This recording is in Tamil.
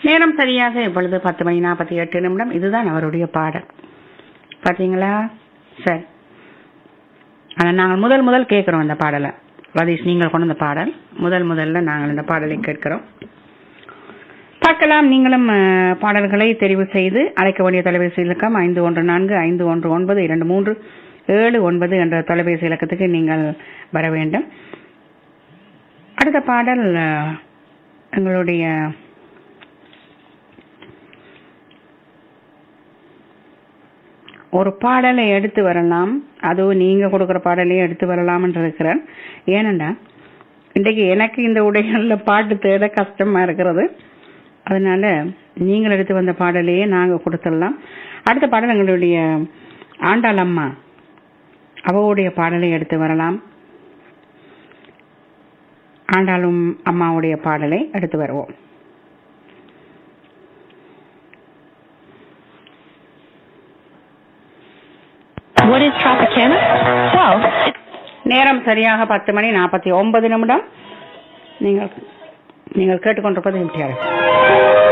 நேரம் சரியாக இப்பொழுது பத்து மணி நாற்பத்தி எட்டு நிமிடம் இதுதான் அவருடைய பாடல் பாத்தீங்களா சரி ஆனா நாங்கள் முதல் முதல் கேட்கிறோம் இந்த பாடலை ரதீஷ் நீங்கள் கொண்டு வந்த பாடல் முதல் முதல்ல நாங்கள் இந்த பாடலை கேட்கிறோம் பார்க்கலாம் நீங்களும் அஹ், பாடல்களை தெரிவு செய்து அழைக்க வேண்டிய தொலைபேசி இலக்கம் ஐந்து ஒன்று நான்கு ஐந்து ஒன்று ஒன்பது இரண்டு மூன்று ஏழு ஒன்பது என்ற தொலைபேசி இலக்கத்துக்கு நீங்கள் வர வேண்டும் அடுத்த பாடல் அஹ், எங்களுடைய ஒரு பாடலை எடுத்து வரலாம் அதுவும் நீங்க கொடுக்கிற பாடலையும் எடுத்து வரலாம்னு இருக்கிறேன் ஏனண்டா இன்றைக்கு எனக்கு இந்த உடைகள்ல பாட்டு தேட கஷ்டமா இருக்கிறது அதனால நீங்கள் எடுத்து வந்த பாடலையே நாங்க கொடுத்துடலாம் அடுத்த பாடல் எங்களுடைய ஆண்டாள் அம்மா அவளுடைய பாடலை எடுத்து வரலாம் ஆண்டாளும் அம்மாவுடைய பாடலை எடுத்து வருவோம் What is Tropicana? Well, it's நேரம் சரியாக பத்து மணி நாற்பத்தி ஒன்பது நிமிடம் நீங்கள் நீங்கள் கேட்டுக்கொண்டிருப்பது எம்டிஆர்